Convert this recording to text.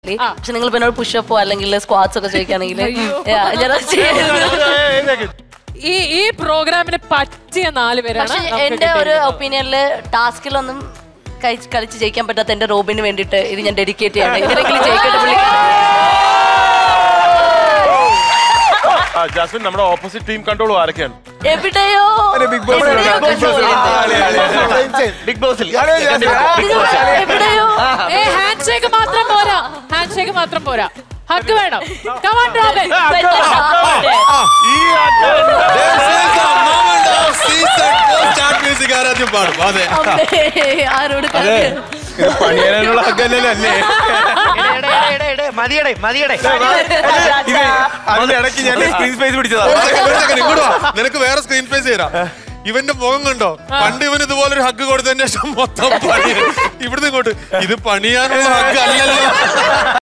പക്ഷെ നിങ്ങൾ എന്നോട് പുഷപ്പോ അല്ലെങ്കിൽ സ്ക്വാഡ്സ് ഒക്കെ ചോദിക്കുകയാണെങ്കിൽ ഞാൻ അത് ചെയ്യും. ഈ ഈ പ്രോഗ്രാമിന് പറ്റിയ നാല് പേരാണ് പക്ഷെ നമുക്ക് എന്റെ ഒരു കിട്ടിയിരിക്കുന്നത്. ഒപ്പീനിയനില് ടാസ്കിലൊന്നും കഴിച്ച് കളിച്ച് ജയിക്കാൻ പറ്റാത്ത എന്റെ റോബിന് വേണ്ടിയിട്ട് ഇത് ഞാൻ ഡെഡിക്കേറ്റ് ചെയ്യണം ഇതിലെങ്കിലും ജയിക്കട്ടെ പുള്ളി ആ, ജാസ്മിൻ നമ്മുടെ ഓപ്പോസിറ്റ് ടീം കൺട്രോൾ ആരൊക്കെയാണ് എവിടെയോ ബിഗ് ബോസ് എവിടെയോ control ചെയ്യുന്നുണ്ട്. ബിഗ് ബോസിൽ എവിടെയോ ഏ ഹാൻഡ് ഷേക്ക് മാത്രം പോരാ ഹാൻഡ് ഷേക്ക് മാത്രം പോരാ ഹക്ക് വേണം കമാൻ റോബിൻ ഈ മ്യൂസിക് ആരാധ്യം പാടും അതെ അമ്മേ, ആരോട് അതെ കാര്യം? ഇത് പണിയാനുള്ള ഹക്കല്ലേ അല്ലേ മതിയടേ മതിയടേ ഇത് അതിന്റെ ഇടയ്ക്ക് ഞാൻ സ്ക്രീൻ സ്പേസ് പിടിച്ചതാ ഒരു second, ഒരു second, ഇങ്ങോട്ട് വാ. നിനക്ക് വേറെ സ്ക്രീൻ സ്പേസ് തരാം ഇവന്റെ മുഖം കണ്ടോ പണ്ട് ഇവൻ ഇതുപോലെ ഒരു ഹഗ് കൊടുത്തതിന് ശേഷം മൊത്തം പണി ഇവിടുന്ന് ഇങ്ങോട്ട് ഇത് പണിയാനുള്ള ഹഗ് അല്ലല്ലോ